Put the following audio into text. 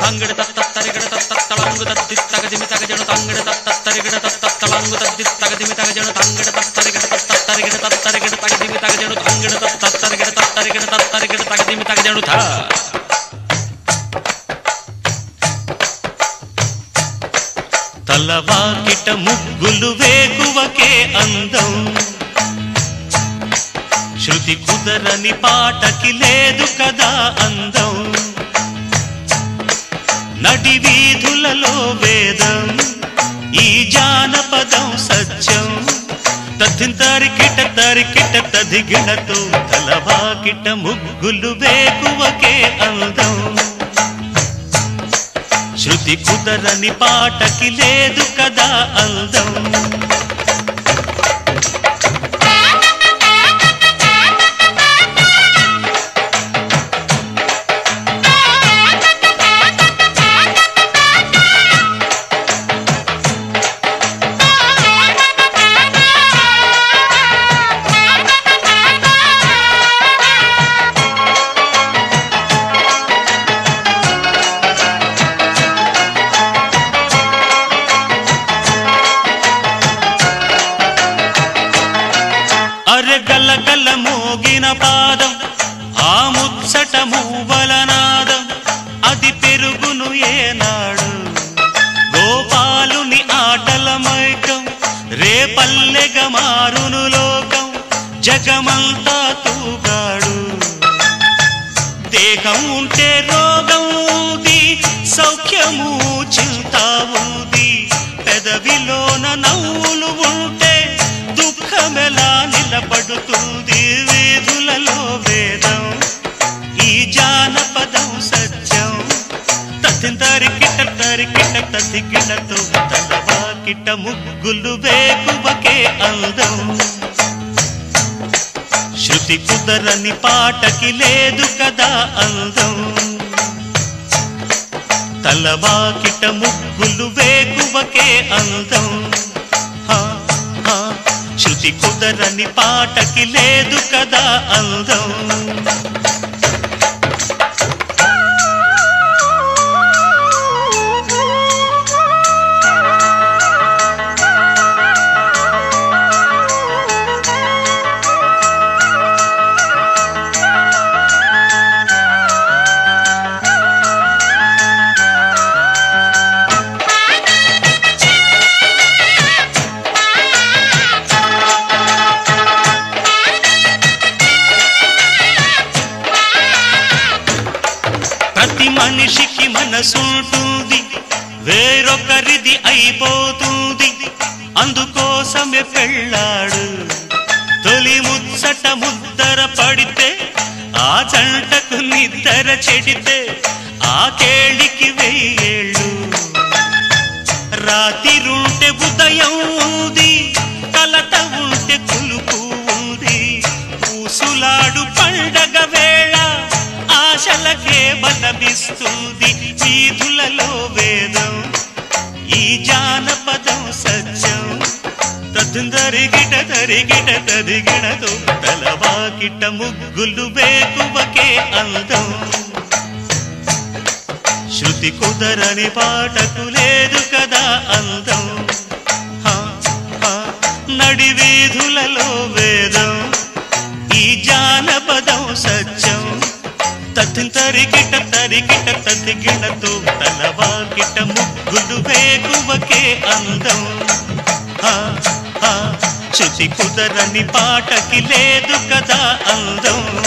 తంగిడ తత్తరిగిడ తత్తలంగు తద్ది తగదిమి తగజను తంగిడ తత్తరిగిడ తత్తలంగు తద్ది తగదిమి తగజను తంగిడ తత్తరిగిడ తత్తరిగిడ తత్తరిగిడ తగదిమి తగజను తంగిడ తత్తరిగిడ తత్తరిగిడ తత్తరిగిడ తగదిమి తగజను థా తలవాకిట ముగ్గులు వేకువకే అందం శృతి కుదరని పాటకి లేదు కదా అందం నడి వీధులలో వేదం ఈ జానపదం సత్యం తథింతరికిట తరికిట తదిగిణతో తలవాకిట ముగ్గులు వేకువకే అందం శృతి కుదరని పాటకి లేదు కదా అందం అరెగల గల మోగిన పాదం ఆ ముచ్చట మూవలనాదం అది పెరుగును ఏనాడు గోపాలుని ఆటల మైకం రేపల్లెగ మారును లోకం జగమంతా తూగాడు దేహం ఉంటే రోగం ఊది సౌఖ్యము చింత ఊది పెదవిలోన నవ్వులు ఉంటే దుఃఖమెలా నిలబడుతుంది వీధులలో వేదం ఈ జానపదం సత్యం తతిందరికిట తరికిట తదిగిటతో తలవాకిట ముగ్గులు వేకువకే అందం శృతి కుదరని పాటకి లేదు కదా అందం తలవాకిట ముగ్గులు వేకువకే అందం హా, హా, శృతి కుదరని పాటకి లేదు కదా అందం ప్రతి మనిషికి మనసుంటుంది వేరొకరిది అయిపోతుంది అందుకోసమే పెళ్ళాడు తొలి ముచ్చట ముద్దర పడితే ఆ జంటకు నిద్దర చెడితే ఆ కేళికి వెయ్యేళ్ళు రాతిరుంటే ఉదయం ఉంది కలత ఉంటే కులుపు ఉంది ఊసులాడు పండగ వేళ ఆశలకే బలమిస్తుంది వీధులలో వేదం ఈ జానపదం సత్యం తదుందరిగిట తరిగిట తదిగిడతో తలవాకిట ముగ్గులు వేకువకే అందం శృతి కుదరని పాటకు లేదు కదా అందం హా, హా, నడి వీధులలో వేదం ఈ జానపదం సత్యం తరికిట తరికిట తదిగిణతో తలవాకిట ముగ్గులు వేకువకే అందం హా, హా, శృతి కుదరని పాటకి లేదు కదా అందం